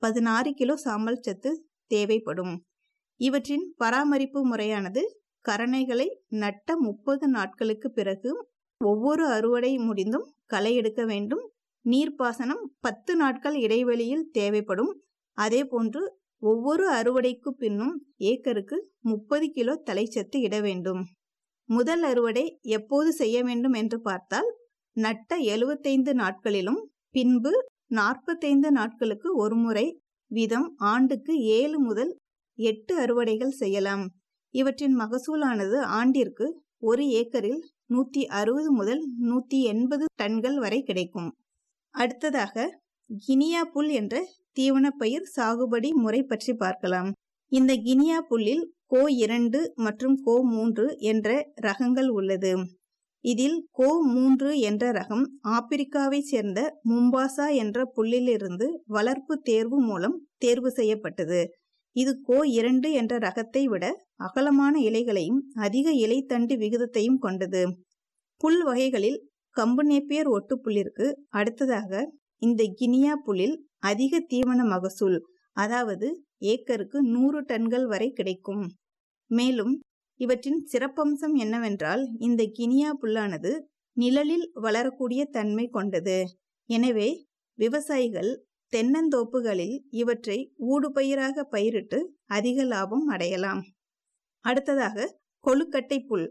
பதினாறு கிலோ சாம்பல் சத்து தேவைப்படும் இவற்றின் பராமரிப்பு முறையானது கரணைகளை நட்ட முப்பது நாட்களுக்கு பிறகு ஒவ்வொரு அறுவடை முடிந்தும் களை எடுக்க வேண்டும் நீர்ப்பாசனம் பத்து நாட்கள் இடைவெளியில் தேவைப்படும் அதேபோன்று ஒவ்வொரு அறுவடைக்கு பின்னும் ஏக்கருக்கு முப்பது கிலோ தலைச்சத்து இட வேண்டும் முதல் அறுவடை எப்போது செய்ய வேண்டும் என்று பார்த்தால் நட்ட எழுபத்தைந்து நாட்களிலும் பின்பு நாற்பத்தைந்து நாட்களுக்கு ஒருமுறை வீதம் ஆண்டுக்கு ஏழு முதல் எட்டு அறுவடைகள் செய்யலாம் இவற்றின் மகசூலானது ஆண்டிற்கு ஒரு ஏக்கரில் நூத்தி அறுபது முதல் நூத்தி எண்பது டன்கள் வரை கிடைக்கும் அடுத்ததாக கினியா புல் என்ற தீவனப்பயிர் சாகுபடி முறை பற்றி பார்க்கலாம் இந்த கினியா புல்லில் கோ இரண்டு மற்றும் கோ மூன்று என்ற ரகங்கள் உள்ளது இதில் கோ மூன்று என்ற ரகம் ஆப்பிரிக்காவை சேர்ந்த மும்பாசா என்ற புல்லிலிருந்து வளர்ப்பு தேர்வு மூலம் தேர்வு செய்யப்பட்டது இது கோ இரண்டு என்ற ரகத்தை விட அகலமான இலைகளையும் அதிக இலைத்தண்டு விகிதத்தையும் கொண்டது புல் வகைகளில் கம்பு நேப்பியர் ஒட்டு புல்லிற்கு அடுத்ததாக இந்த கினியா புல்லில் அதிக தீவன மகசூல் அதாவது ஏக்கருக்கு நூறு டன்கள் வரை கிடைக்கும் மேலும் இவற்றின் சிறப்பம்சம் என்னவென்றால் இந்த கினியா புல்லானது நிழலில் வளரக்கூடிய தன்மை கொண்டது எனவே விவசாயிகள் தென்னந்தோப்புகளில் இவற்றை ஊடுபயிராக பயிரிட்டு அதிக லாபம் அடையலாம் அடுத்ததாக கொழுக்கட்டை புல்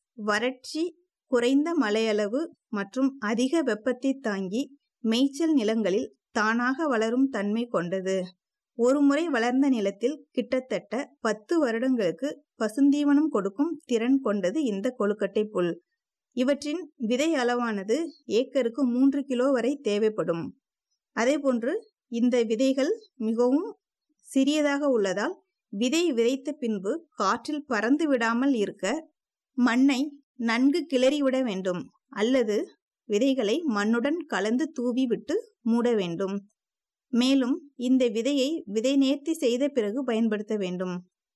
வறட்சி குறைந்த மழையளவு மற்றும் அதிக வெப்பத்தை தாங்கி மேய்ச்சல் நிலங்களில் தானாக வளரும் தன்மை கொண்டது ஒருமுறை வளர்ந்த நிலத்தில் கிட்டத்தட்ட பத்து வருடங்களுக்கு பசுந்தீவனம் கொடுக்கும் திறன் கொண்டது இந்த கொழுக்கட்டை புல் இவற்றின் விதை அளவானது ஏக்கருக்கு மூன்று கிலோ வரை தேவைப்படும் அதேபோன்று இந்த விதைகள் மிகவும் சிறியதாக உள்ளதால் விதை விதைத்த பின்பு காற்றில் பறந்து விடாமல் இருக்க மண்ணை நன்கு கிளறிவிட வேண்டும் அல்லது விதைகளை மண்ணுடன் கலந்து தூவி விட்டு மூட வேண்டும் மேலும் இந்த விதையை விதை நேர்த்தி செய்த பிறகு பயன்படுத்த வேண்டும்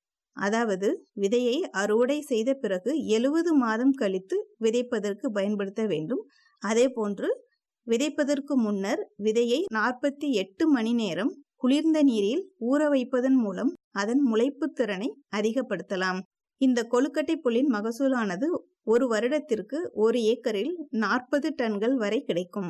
அதாவது விதையை அறுவடை செய்த பிறகு எழுபது மாதம் கழித்து விதைப்பதற்கு பயன்படுத்த வேண்டும் அதே போன்று விதைப்பதற்கு முன்னர் விதையை நாற்பத்தி எட்டு மணி நேரம் குளிர்ந்த நீரில் ஊற வைப்பதன் மூலம் அதன் முளைப்பு திறனை அதிகப்படுத்தலாம் இந்த கொழுக்கட்டை புல்லின் மகசூலானது ஒரு வருடத்திற்கு ஒரு ஏக்கரில் நாற்பது டன்கள் வரை கிடைக்கும்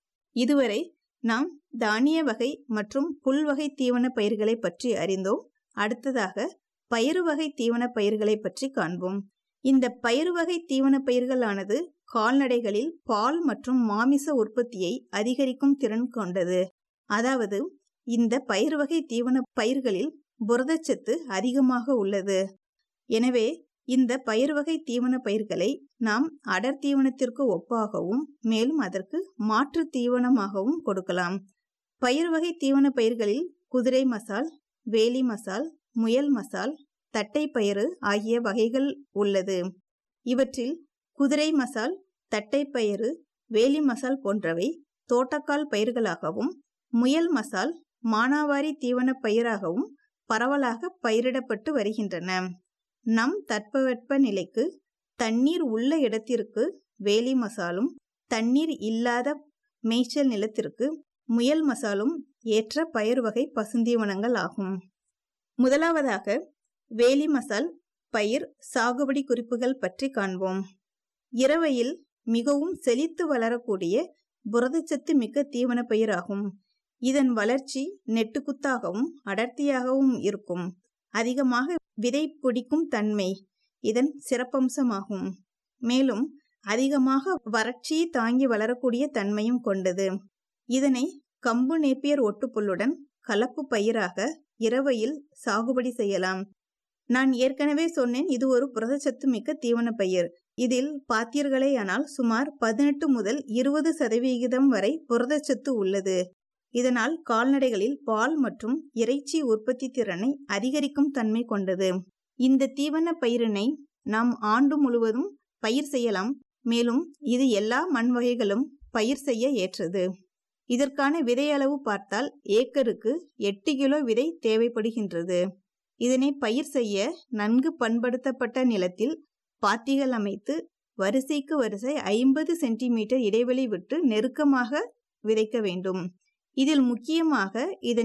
இதுவரை நாம் தானிய வகை மற்றும் புல் வகை தீவன பயிர்களை பற்றி அறிந்தோம் அடுத்ததாக பயிறு வகை தீவன பயிர்களை பற்றி காண்போம் இந்த பயிறு வகை தீவன பயிர்களானது கால்நடைகளில் பால் மற்றும் மாமிச உற்பத்தியை அதிகரிக்கும் திறன் கொண்டது அதாவது இந்த பயிர் வகை தீவன பயிர்களில் புரதச்சத்து அதிகமாக உள்ளது எனவே இந்த பயிர் வகை தீவன பயிர்களை நாம் அடர் தீவனத்திற்கு ஒப்பாகவும் மேலும் அதற்கு மாற்று தீவனமாகவும் கொடுக்கலாம் பயிர் வகை தீவன பயிர்களில் குதிரை மசால் வேலி மசால் முயல் மசால் தட்டை பயிறு ஆகிய வகைகள் உள்ளது இவற்றில் குதிரை மசால் தட்டை பயிறு வேலி மசால் போன்றவை தோட்டக்கால் பயிர்களாகவும் முயல் மசால் மானாவாரி தீவன பயிராகவும் பரவலாக பயிரிடப்பட்டு வருகின்றன நம் தட்பவெட்ப நிலைக்கு தண்ணீர் உள்ள இடத்திற்கு வேலி மசாலும் தண்ணீர் இல்லாத மேய்ச்சல் நிலத்திற்கு முயல் மசாலும் ஏற்ற பயிர் வகை பசுந்தீவனங்கள் ஆகும் முதலாவதாக வேலி மசால் பயிர் சாகுபடி குறிப்புகள் பற்றி காண்போம் இரவையில் மிகவும் செழித்து வளரக்கூடிய புரதச்சத்து மிக்க தீவன பயிராகும் இதன் வளர்ச்சி நெட்டுக்குத்தாகவும் அடர்த்தியாகவும் இருக்கும் அதிகமாக விதை பிடிக்கும் தன்மை இதன் சிறப்பம்சமாகும் மேலும் அதிகமாக வறட்சியை தாங்கி வளரக்கூடிய தன்மையும் கொண்டது இதனை கம்பு நேப்பியர் ஒட்டுப்புல்லுடன் கலப்பு பயிராக இரவையில் சாகுபடி செய்யலாம் நான் ஏற்கனவே சொன்னேன் இது ஒரு புரதச்சத்து மிக்க தீவன பயிர் இதில் பார்த்தீர்களேயானால் சுமார் பதினெட்டு முதல் இருபது சதவிகிதம் வரை புரதச்சத்து உள்ளது இதனால் கால்நடைகளில் பால் மற்றும் இறைச்சி உற்பத்தி திறனை அதிகரிக்கும் தன்மை கொண்டது இந்த தீவன பயிரினை நாம் ஆண்டு முழுவதும் பயிர் செய்யலாம் மேலும் இது எல்லா மண் வகைகளும் பயிர் செய்ய ஏற்றது இதற்கான விதை அளவு பார்த்தால் ஏக்கருக்கு எட்டு கிலோ விதை தேவைப்படுகின்றது இதனை பயிர் செய்ய நன்கு பண்படுத்தப்பட்ட நிலத்தில் பாத்திகள் அமைத்து வரிசைக்கு வரிசை ஐம்பது சென்டிமீட்டர் இடைவெளி விட்டு நெருக்கமாக விதைக்க வேண்டும் இதில் முக்கியமாக இதன்